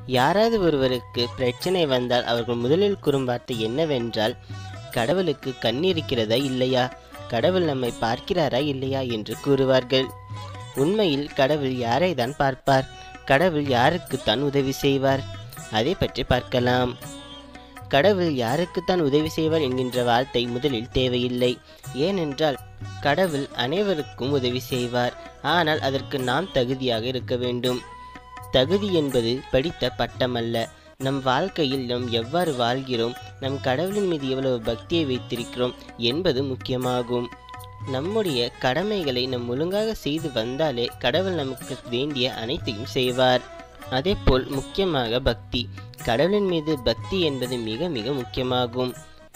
யாராவது ஒருவருக்கு பிரச்சனை வந்தால் அவர்கள் முதலில் கூறும் வார்த்தை என்னவென்றால் கடவுளுக்கு கண் இருக்கிறதா இல்லையா கடவுள் நம்மை பார்க்கிறாரா இல்லையா என்று கூறுவார்கள் உண்மையில் கடவுள் யாரை தான் பார்ப்பார் கடவுள் யாருக்குத்தான் உதவி செய்வார் அதை பற்றி பார்க்கலாம் கடவுள் யாருக்குத்தான் உதவி செய்வார் என்கின்ற வார்த்தை முதலில் தேவையில்லை ஏனென்றால் கடவுள் அனைவருக்கும் உதவி செய்வார் ஆனால் அதற்கு நாம் தகுதியாக இருக்க வேண்டும் தகுதி என்பது படித்த பட்டமல்ல நம் வாழ்க்கையில் நாம் எவ்வாறு வாழ்கிறோம் நம் கடவுளின் மீது எவ்வளவு பக்தியை வைத்திருக்கிறோம் என்பது முக்கியமாகும் நம்முடைய கடமைகளை நம் ஒழுங்காக செய்து வந்தாலே கடவுள் நமக்கு வேண்டிய அனைத்தையும் செய்வார் அதேபோல் முக்கியமாக பக்தி கடவுளின் மீது பக்தி என்பது மிக மிக முக்கியமாகும்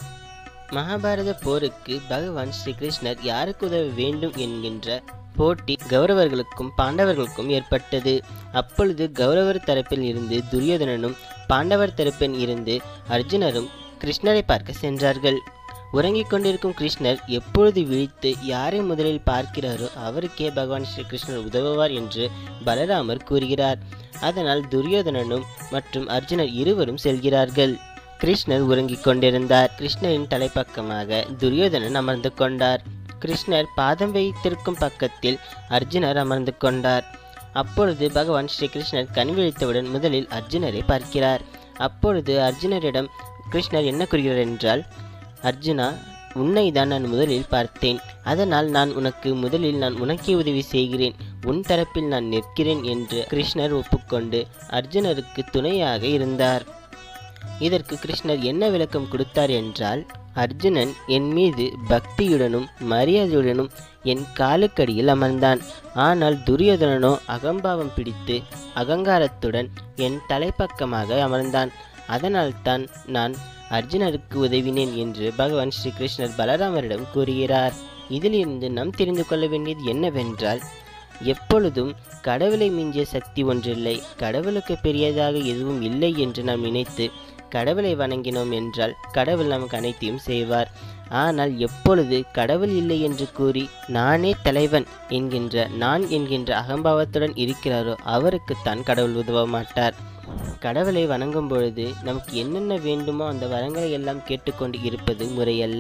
மகாபாரத போருக்கு பகவான் ஸ்ரீகிருஷ்ணர் யாருக்கு உதவ வேண்டும் என்கின்ற போட்டி கௌரவர்களுக்கும் பாண்டவர்களுக்கும் ஏற்பட்டது அப்பொழுது கௌரவர் தரப்பில் இருந்து துரியோதனனும் பாண்டவர் தரப்பில் இருந்து அர்ஜுனரும் கிருஷ்ணரை பார்க்க சென்றார்கள் உறங்கிக் கொண்டிருக்கும் கிருஷ்ணர் எப்பொழுது விழித்து யாரை முதலில் பார்க்கிறாரோ அவருக்கே பகவான் ஸ்ரீ கிருஷ்ணர் உதவுவார் என்று பலராமர் கூறுகிறார் அதனால் துரியோதனனும் மற்றும் அர்ஜுனர் இருவரும் செல்கிறார்கள் கிருஷ்ணர் உறங்கிக் கொண்டிருந்தார் கிருஷ்ணரின் தலைப்பக்கமாக துரியோதனன் அமர்ந்து கொண்டார் கிருஷ்ணர் பாதம் வைத்திருக்கும் பக்கத்தில் அர்ஜுனர் அமர்ந்து கொண்டார் அப்பொழுது பகவான் ஸ்ரீ கிருஷ்ணர் கண் விழித்தவுடன் முதலில் அர்ஜுனரை பார்க்கிறார் அப்பொழுது அர்ஜுனரிடம் கிருஷ்ணர் என்ன கூறுகிறார் என்றால் அர்ஜுனா உன்னை தான் நான் முதலில் பார்த்தேன் அதனால் நான் உனக்கு முதலில் நான் உனக்கே உதவி செய்கிறேன் உன் தரப்பில் நான் நிற்கிறேன் என்று கிருஷ்ணர் ஒப்புக்கொண்டு அர்ஜுனருக்கு துணையாக இருந்தார் இதற்கு கிருஷ்ணர் என்ன விளக்கம் கொடுத்தார் என்றால் அர்ஜுனன் என் மீது பக்தியுடனும் மரியாதையுடனும் என் காலுக்கடியில் அமர்ந்தான் ஆனால் துரியோதனனோ அகம்பாவம் பிடித்து அகங்காரத்துடன் என் தலைப்பக்கமாக அமர்ந்தான் அதனால்தான் நான் அர்ஜுனருக்கு உதவினேன் என்று பகவான் ஸ்ரீ கிருஷ்ணர் பலராமரிடம் கூறுகிறார் இதிலிருந்து நாம் தெரிந்து கொள்ள வேண்டியது என்னவென்றால் எப்பொழுதும் கடவுளை மிஞ்சிய சக்தி ஒன்றில்லை கடவுளுக்கு பெரியதாக எதுவும் இல்லை என்று நாம் நினைத்து கடவுளை வணங்கினோம் என்றால் கடவுள் நமக்கு அனைத்தையும் செய்வார் ஆனால் எப்பொழுது கடவுள் இல்லை என்று கூறி நானே தலைவன் என்கின்ற நான் என்கின்ற அகம்பாவத்துடன் இருக்கிறாரோ அவருக்குத்தான் கடவுள் உதவ மாட்டார் கடவுளை வணங்கும் பொழுது நமக்கு என்னென்ன வேண்டுமோ அந்த வரங்களை எல்லாம் கேட்டுக்கொண்டு இருப்பது முறையல்ல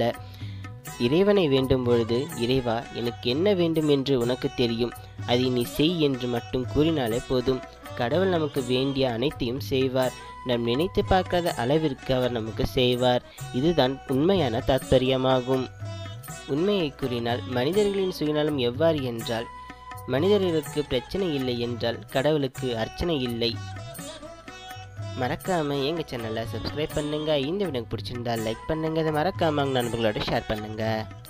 இறைவனை வேண்டும் பொழுது இறைவா எனக்கு என்ன வேண்டும் என்று உனக்கு தெரியும் அதை நீ செய் என்று மட்டும் கூறினாலே போதும் கடவுள் நமக்கு வேண்டிய அனைத்தையும் செய்வார் நாம் நினைத்து பார்க்காத அளவிற்கு அவர் நமக்கு செய்வார் இதுதான் உண்மையான தாத்பரியமாகும் உண்மையை கூறினால் மனிதர்களின் சுயநலம் எவ்வாறு என்றால் மனிதர்களுக்கு பிரச்சனை இல்லை என்றால் கடவுளுக்கு அர்ச்சனை இல்லை மறக்காம எங்க சேனலை சப்ஸ்கிரைப் பண்ணுங்க இந்த வீடியோ பிடிச்சிருந்தா லைக் பண்ணுங்க இதை மறக்காம உங்க நண்பர்களோட ஷேர் பண்ணுங்க